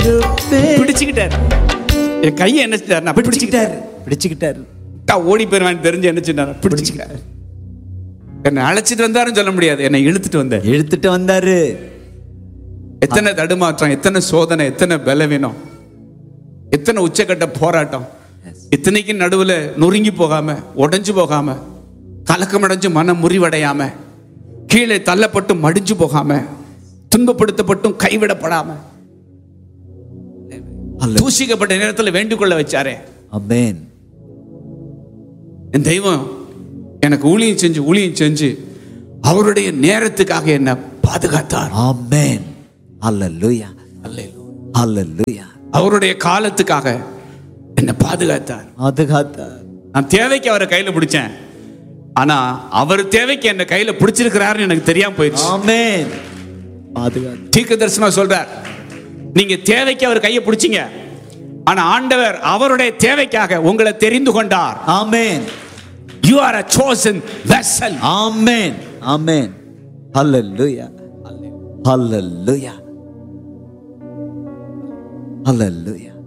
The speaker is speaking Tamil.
பிடிச்சுக்கிட்டாரு என் கையை என்ன செஞ்சாரு நான் பிடிச்சுக்கிட்டாரு பிடிச்சுக்கிட்டாரு விட்டா ஓடி போயிருவான்னு தெரிஞ்சு என்ன செஞ்சாரு பிடிச்சுக்கிட்டாரு என்னை அழைச்சிட்டு வந்தாருன்னு சொல்ல முடியாது என்னை இழுத்துட்டு வந்தார் இழுத்துட்டு வந்தாரு எத்தனை தடுமாற்றம் எத்தனை சோதனை எத்தனை பலவீனம் எத்தனை உச்சக்கட்ட போராட்டம் இத்தனைக்கும் நடுவுல நொறுங்கி போகாம உடைஞ்சு போகாம கலக்கமடைஞ்சு மனம் முறிவடையாம கீழே தள்ளப்பட்டு மடிஞ்சு போகாம துன்பப்படுத்தப்பட்டும் கைவிடப்படாம தூசிக்கப்பட்ட நேரத்தில் வேண்டிக்கொள்ள வச்சாரே அமேன் என் தெய்வம் எனக்கு ஊழியம் செஞ்சு ஊழியம் செஞ்சு அவருடைய நேரத்துக்காக என்ன பாதுகாத்தார் ஆமென் அல்லேலூயா அல்லேலூயா அவருடைய காலத்துக்காக என்ன பாதுகாத்தார் பாதுகாத்தார் நான் தேவைக்கு அவரை கையில பிடிச்சேன் ஆனா அவர் தேவைக்கு என்ன கையில பிடிச்சிருக்கிறாருன்னு எனக்கு தெரியாம போயிடுச்சு ஆமென் பாதுகாத்தார் தீர்க்க தரிசனம் சொல்றார் நீங்க தேவைக்கு அவர் கையை பிடிச்சீங்க ஆனா ஆண்டவர் அவருடைய தேவைக்காக உங்களை தெரிந்து கொண்டார் amen you are a chosen vessel amen amen hallelujah hallelujah hallelujah